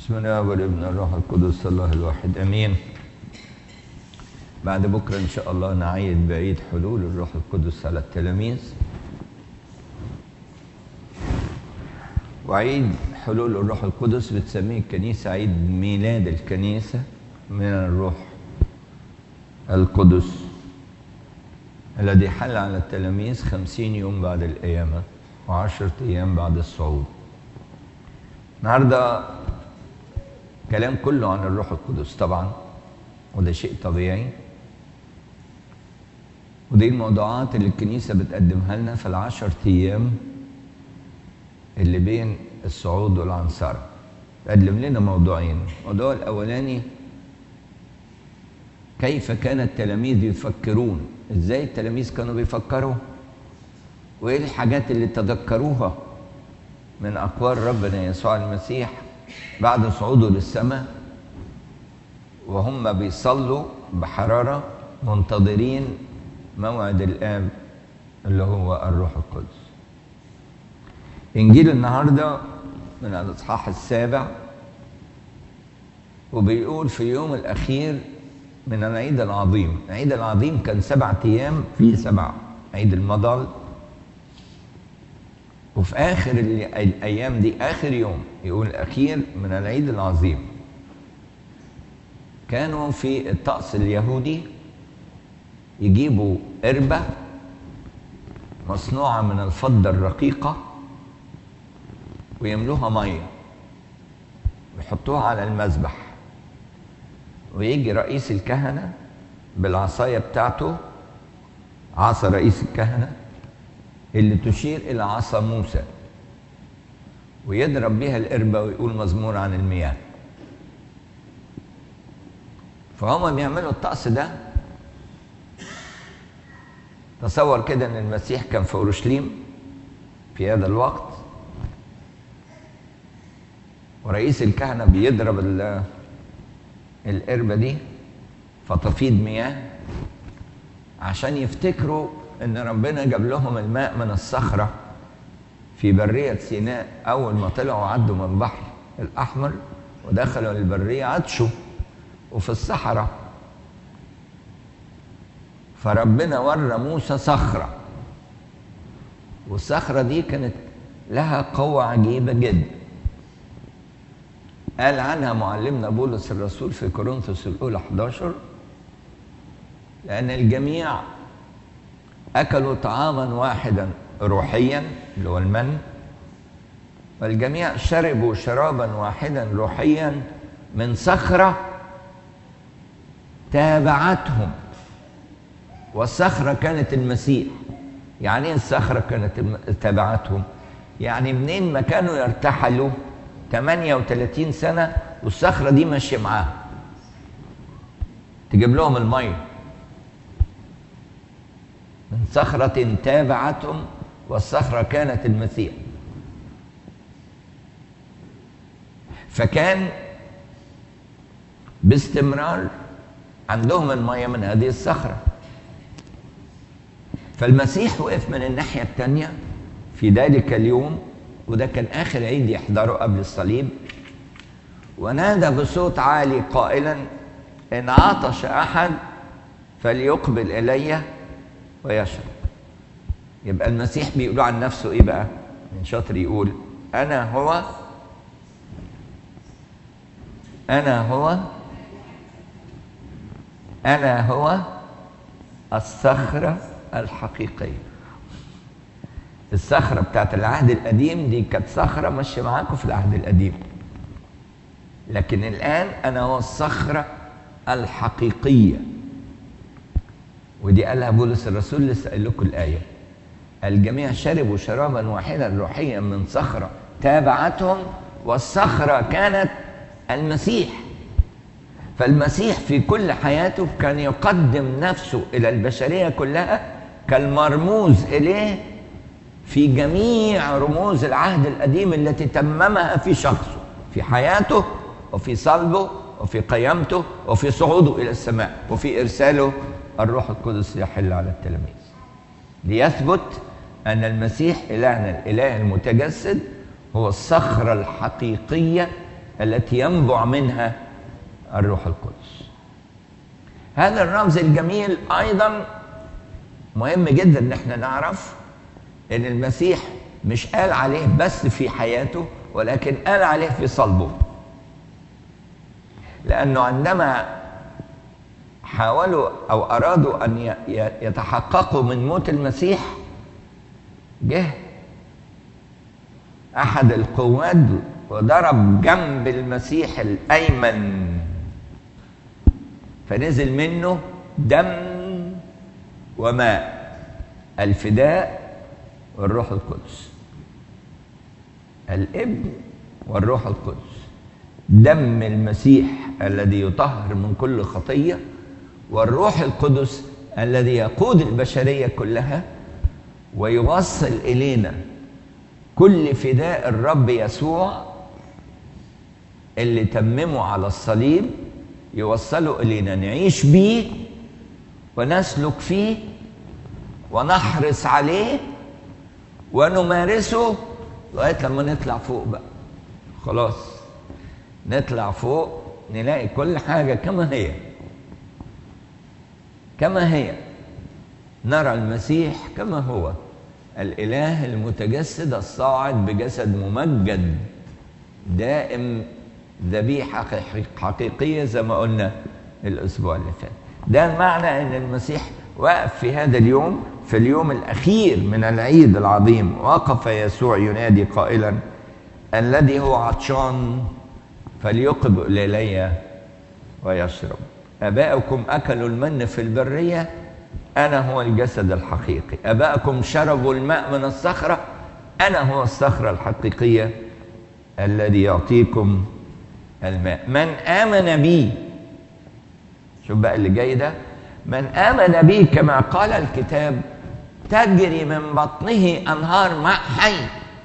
بسم الله والابن الروح القدس الله الواحد امين بعد بكره ان شاء الله نعيد بعيد حلول الروح القدس على التلاميذ وعيد حلول الروح القدس بتسميه الكنيسه عيد ميلاد الكنيسه من الروح القدس الذي حل على التلاميذ خمسين يوم بعد القيامة وعشرة أيام بعد الصعود النهاردة كلام كله عن الروح القدس طبعا وده شيء طبيعي ودي الموضوعات اللي الكنيسة بتقدمها لنا في العشر أيام اللي بين الصعود والعنصرة تقدم لنا موضوعين الموضوع الأولاني كيف كان التلاميذ يفكرون ازاي التلاميذ كانوا بيفكروا وايه الحاجات اللي تذكروها من اقوال ربنا يسوع المسيح بعد صعوده للسماء وهم بيصلوا بحراره منتظرين موعد الاب اللي هو الروح القدس انجيل النهارده من الاصحاح السابع وبيقول في اليوم الاخير من العيد العظيم العيد العظيم كان سبعة أيام في سبعة عيد المضل وفي آخر الأيام دي آخر يوم يقول الأخير من العيد العظيم كانوا في الطقس اليهودي يجيبوا قربة مصنوعة من الفضة الرقيقة ويملوها مية ويحطوها على المذبح ويجي رئيس الكهنة بالعصاية بتاعته عصا رئيس الكهنة اللي تشير إلى عصا موسى ويضرب بها القربة ويقول مزمور عن المياه فهم بيعملوا الطقس ده تصور كده ان المسيح كان في اورشليم في هذا الوقت ورئيس الكهنة بيضرب القربة دي فتفيض مياه عشان يفتكروا ان ربنا جاب لهم الماء من الصخرة في برية سيناء أول ما طلعوا عدوا من البحر الأحمر ودخلوا البرية عطشوا وفي الصحراء فربنا ورى موسى صخرة والصخرة دي كانت لها قوة عجيبة جدا قال عنها معلمنا بولس الرسول في كورنثوس الأولى 11 لأن الجميع أكلوا طعاما واحدا روحيا اللي هو المن والجميع شربوا شرابا واحدا روحيا من صخرة تابعتهم والصخرة كانت المسيح يعني ايه الصخرة كانت تابعتهم يعني منين ما كانوا يرتحلوا 38 سنة والصخرة دي ماشية معاه تجيب لهم المية من صخرة تابعتهم والصخرة كانت المسيح فكان باستمرار عندهم المية من هذه الصخرة فالمسيح وقف من الناحية الثانية في ذلك اليوم وده كان آخر عيد يحضره قبل الصليب ونادى بصوت عالي قائلا إن عطش أحد فليقبل إلي ويشرب يبقى المسيح بيقول عن نفسه إيه بقى؟ من شاطر يقول أنا هو أنا هو أنا هو الصخرة الحقيقية الصخرة بتاعت العهد القديم دي كانت صخرة ماشية معاكم في العهد القديم لكن الآن أنا هو الصخرة الحقيقية ودي قالها بولس الرسول لسه قال لكم الآية الجميع شربوا شرابا واحدا روحيا من صخرة تابعتهم والصخرة كانت المسيح فالمسيح في كل حياته كان يقدم نفسه إلى البشرية كلها كالمرموز إليه في جميع رموز العهد القديم التي تممها في شخصه في حياته وفي صلبه وفي قيامته وفي صعوده الى السماء وفي ارساله الروح القدس يحل على التلاميذ ليثبت ان المسيح الهنا الاله المتجسد هو الصخره الحقيقيه التي ينبع منها الروح القدس هذا الرمز الجميل ايضا مهم جدا ان احنا نعرف ان المسيح مش قال عليه بس في حياته ولكن قال عليه في صلبه لانه عندما حاولوا او ارادوا ان يتحققوا من موت المسيح جه احد القوات وضرب جنب المسيح الايمن فنزل منه دم وماء الفداء والروح القدس الابن والروح القدس دم المسيح الذي يطهر من كل خطيه والروح القدس الذي يقود البشريه كلها ويوصل الينا كل فداء الرب يسوع اللي تممه على الصليب يوصله الينا نعيش بيه ونسلك فيه ونحرص عليه ونمارسه لغايه لما نطلع فوق بقى خلاص نطلع فوق نلاقي كل حاجه كما هي كما هي نرى المسيح كما هو الاله المتجسد الصاعد بجسد ممجد دائم ذبيحه حقيقيه زي ما قلنا الاسبوع اللي فات ده المعنى ان المسيح وقف في هذا اليوم في اليوم الاخير من العيد العظيم وقف يسوع ينادي قائلا الذي هو عطشان فليقبل الي ويشرب اباؤكم اكلوا المن في البريه انا هو الجسد الحقيقي اباؤكم شربوا الماء من الصخره انا هو الصخره الحقيقيه الذي يعطيكم الماء من امن بي شوف بقى اللي جاي ده من امن بي كما قال الكتاب تجري من بطنه انهار ماء حي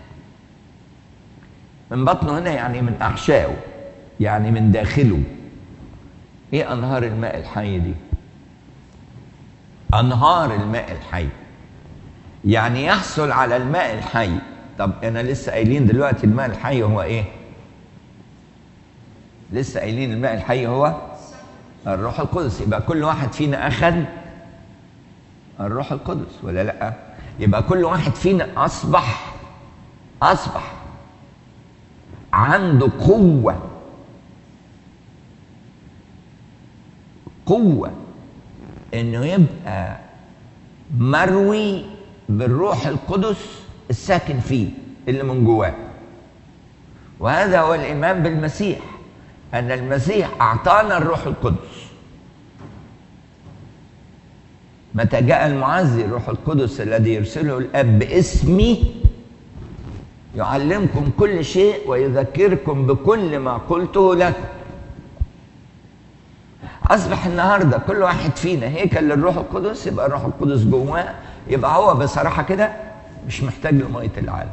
من بطنه هنا يعني من احشائه يعني من داخله ايه انهار الماء الحي دي انهار الماء الحي يعني يحصل على الماء الحي طب انا لسه قايلين دلوقتي الماء الحي هو ايه لسه قايلين الماء الحي هو الروح القدس يبقى كل واحد فينا اخذ الروح القدس ولا لا يبقى كل واحد فينا اصبح اصبح عنده قوه قوه انه يبقى مروي بالروح القدس الساكن فيه اللي من جواه وهذا هو الايمان بالمسيح ان المسيح اعطانا الروح القدس متى جاء المعزي الروح القدس الذي يرسله الاب باسمي يعلمكم كل شيء ويذكركم بكل ما قلته لكم اصبح النهارده كل واحد فينا هيكل للروح القدس يبقى الروح القدس جواه يبقى هو بصراحه كده مش محتاج لميه العالم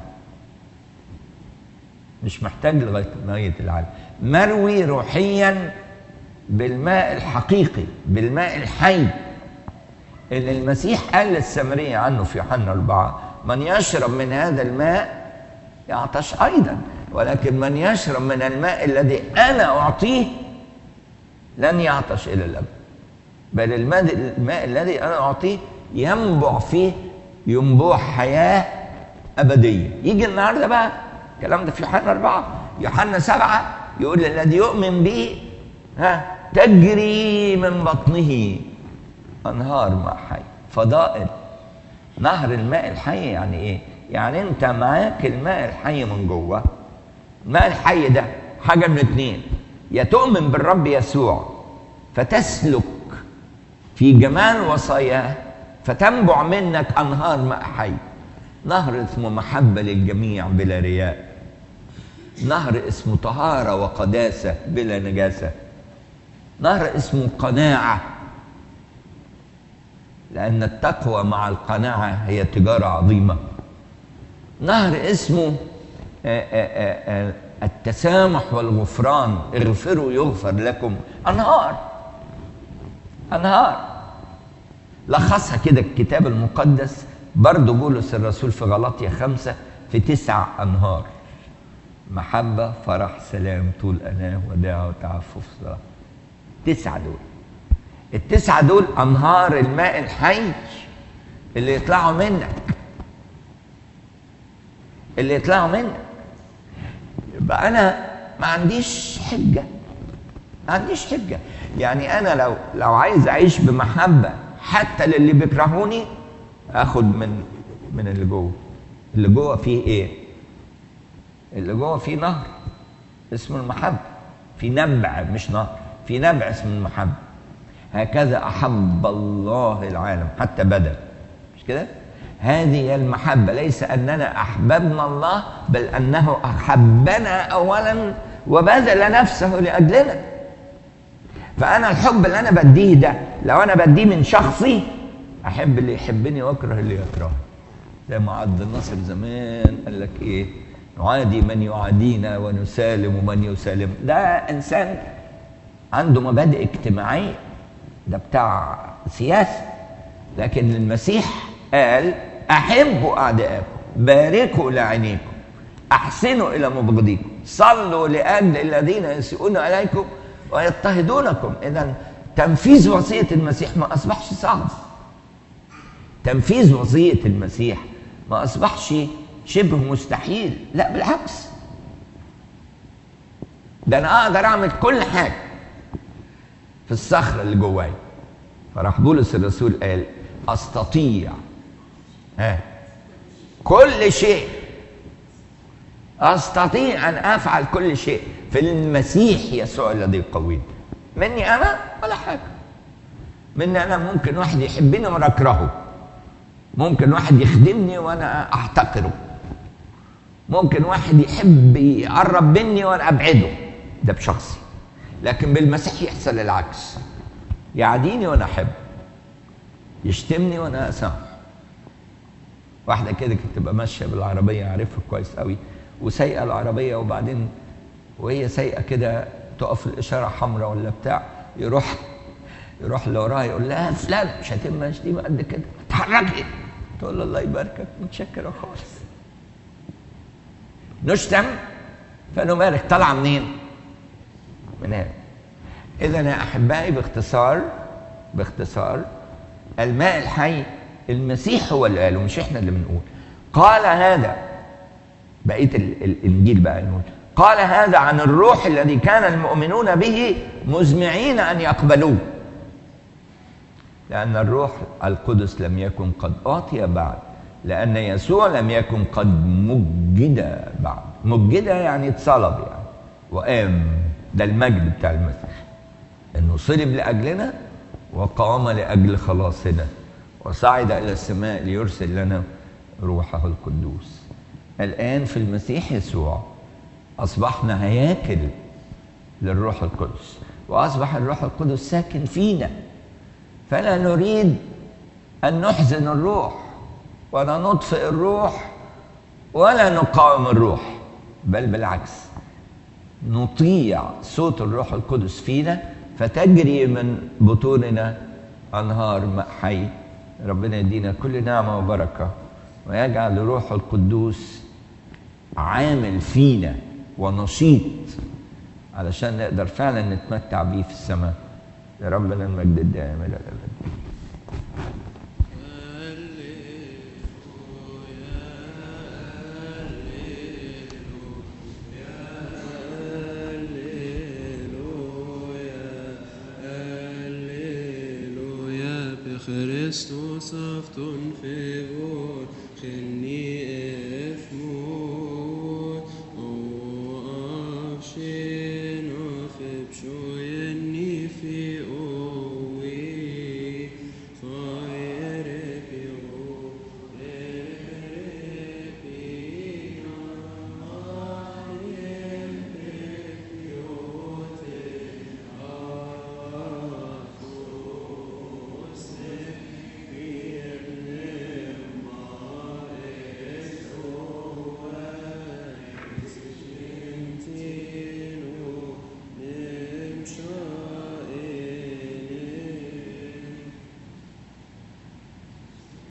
مش محتاج لغايه ميه العالم مروي روحيا بالماء الحقيقي بالماء الحي اللي المسيح قال للسامرية عنه في يوحنا أربعة من يشرب من هذا الماء يعطش أيضا ولكن من يشرب من الماء الذي أنا أعطيه لن يعطش إلى الأبد بل الماء, الماء الذي أنا أعطيه ينبع فيه ينبوع حياة أبدية يجي النهاردة بقى الكلام ده في يوحنا أربعة يوحنا سبعة يقول الذي يؤمن به ها تجري من بطنه أنهار ماء حي فضائل نهر الماء الحي يعني إيه؟ يعني أنت معاك الماء الحي من جوه الماء الحي ده حاجة من اتنين يا تؤمن بالرب يسوع فتسلك في جمال وصاياه فتنبع منك انهار ماء حي نهر اسمه محبه للجميع بلا رياء نهر اسمه طهاره وقداسه بلا نجاسه نهر اسمه قناعه لان التقوى مع القناعه هي تجاره عظيمه نهر اسمه آآ آآ التسامح والغفران اغفروا يغفر لكم انهار انهار لخصها كده الكتاب المقدس برضه بولس الرسول في غلطية خمسة في تسع أنهار محبة فرح سلام طول أناه وداع وتعفف صلاة تسعة دول التسعة دول أنهار الماء الحي اللي يطلعوا منك اللي يطلعوا منك يبقى أنا ما عنديش حجة ما عنديش حجة يعني أنا لو لو عايز أعيش بمحبة حتى للي بيكرهوني آخد من من اللي جوه اللي جوه فيه إيه؟ اللي جوه فيه نهر اسمه المحبة في نبع مش نهر في نبع اسمه المحبة هكذا أحب الله العالم حتى بدأ مش كده؟ هذه هي المحبة ليس أننا أحببنا الله بل أنه أحبنا أولا وبذل نفسه لأجلنا فأنا الحب اللي أنا بديه ده لو أنا بديه من شخصي أحب اللي يحبني وأكره اللي يكرهني زي ما عبد الناصر زمان قال لك إيه نعادي من يعادينا ونسالم من يسالم ده إنسان عنده مبادئ اجتماعية ده بتاع سياسة لكن المسيح قال أحبوا أعداءكم باركوا لعينيكم أحسنوا إلى مبغضيكم صلوا لأجل الذين يسيئون عليكم ويضطهدونكم إذا تنفيذ وصية المسيح ما أصبحش صعب تنفيذ وصية المسيح ما أصبحش شبه مستحيل لا بالعكس ده أنا أقدر أعمل كل حاجة في الصخرة اللي جواي فراح بولس الرسول قال أستطيع ها كل شيء استطيع ان افعل كل شيء في المسيح يسوع الذي يقويني مني انا ولا حاجه مني انا ممكن واحد يحبني وانا اكرهه ممكن واحد يخدمني وانا احتقره ممكن واحد يحب يقرب مني وانا ابعده ده بشخصي لكن بالمسيح يحصل العكس يعاديني وانا احب يشتمني وانا اسامحه واحده كده كانت تبقى ماشيه بالعربيه عارفها كويس قوي وسايقه العربيه وبعدين وهي سايقه كده تقف الاشاره حمراء ولا بتاع يروح يروح اللي وراها يقول لها فلان مش هتم شتيمه قد كده اتحركي تقول له الله يباركك متشكره خالص نشتم فنبارك طالعه منين؟ من هنا اذا يا احبائي باختصار باختصار الماء الحي المسيح هو اللي قاله مش احنا اللي بنقول قال هذا بقيه الانجيل بقى نقول قال هذا عن الروح الذي كان المؤمنون به مزمعين ان يقبلوه لان الروح القدس لم يكن قد اعطي بعد لان يسوع لم يكن قد مجد بعد مجد يعني اتصلب يعني وقام ده المجد بتاع المسيح انه صلب لاجلنا وقام لاجل خلاصنا وصعد الى السماء ليرسل لنا روحه القدوس الان في المسيح يسوع اصبحنا هياكل للروح القدس واصبح الروح القدس ساكن فينا فلا نريد ان نحزن الروح ولا نطفئ الروح ولا نقاوم الروح بل بالعكس نطيع صوت الروح القدس فينا فتجري من بطوننا انهار ماء حي ربنا يدينا كل نعمه وبركه ويجعل الروح القدوس عامل فينا ونشيط علشان نقدر فعلا نتمتع بيه في السماء يا ربنا المجد الدائم الى الابد Christus auf den Februar, genie